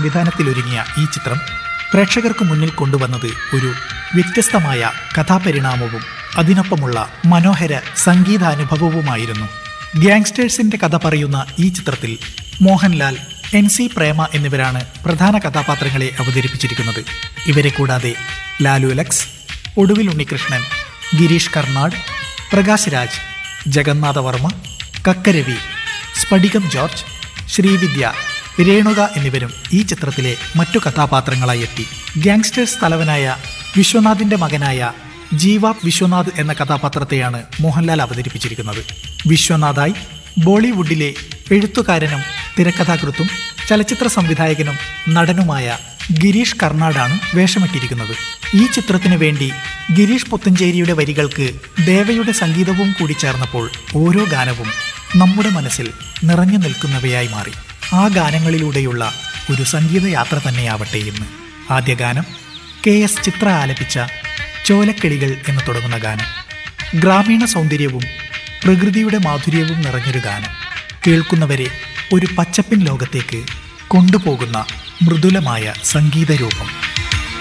സംവിധാനത്തിലൊരുങ്ങിയ ഈ ചിത്രം പ്രേക്ഷകർക്ക് മുന്നിൽ കൊണ്ടുവന്നത് ഒരു വ്യത്യസ്തമായ കഥാപരിണാമവും അതിനൊപ്പമുള്ള മനോഹര സംഗീതാനുഭവവുമായിരുന്നു ഗ്യാങ്സ്റ്റേഴ്സിന്റെ കഥ പറയുന്ന ഈ ചിത്രത്തിൽ മോഹൻലാൽ എൻ സി പ്രേമ എന്നിവരാണ് പ്രധാന കഥാപാത്രങ്ങളെ അവതരിപ്പിച്ചിരിക്കുന്നത് ഇവരെ കൂടാതെ ലാലു ലക്സ് ഒടുവിൽ ഉണ്ണികൃഷ്ണൻ ഗിരീഷ് കർണാട് പ്രകാശ് രാജ് ജഗന്നാഥ വർമ്മ കക്കരവി സ്ഫടികം ജോർജ് ശ്രീവിദ്യ രേണുക എന്നിവരും ഈ ചിത്രത്തിലെ മറ്റു കഥാപാത്രങ്ങളായി എത്തി ഗ്യാങ്സ്റ്റേഴ്സ് തലവനായ വിശ്വനാഥിന്റെ മകനായ ജീവ വിശ്വനാഥ് എന്ന കഥാപാത്രത്തെയാണ് മോഹൻലാൽ അവതരിപ്പിച്ചിരിക്കുന്നത് വിശ്വനാഥായി ബോളിവുഡിലെ എഴുത്തുകാരനും തിരക്കഥാകൃത്തും ചലച്ചിത്ര സംവിധായകനും നടനുമായ ഗിരീഷ് കർണാടാണ് വേഷമിട്ടിരിക്കുന്നത് ഈ ചിത്രത്തിനു വേണ്ടി ഗിരീഷ് പുത്തഞ്ചേരിയുടെ വരികൾക്ക് ദേവയുടെ സംഗീതവും കൂടി ചേർന്നപ്പോൾ ഓരോ ഗാനവും നമ്മുടെ മനസ്സിൽ നിറഞ്ഞു നിൽക്കുന്നവയായി മാറി ആ ഗാനങ്ങളിലൂടെയുള്ള ഒരു സംഗീതയാത്ര തന്നെയാവട്ടെ ഇന്ന് ആദ്യ ഗാനം കെ എസ് ചിത്ര ആലപിച്ച ചോലക്കിളികൾ എന്ന് തുടങ്ങുന്ന ഗാനം ഗ്രാമീണ സൗന്ദര്യവും പ്രകൃതിയുടെ മാധുര്യവും നിറഞ്ഞൊരു ഗാനം കേൾക്കുന്നവരെ ഒരു പച്ചപ്പിൻ ലോകത്തേക്ക് കൊണ്ടുപോകുന്ന മൃദുലമായ സംഗീത രൂപം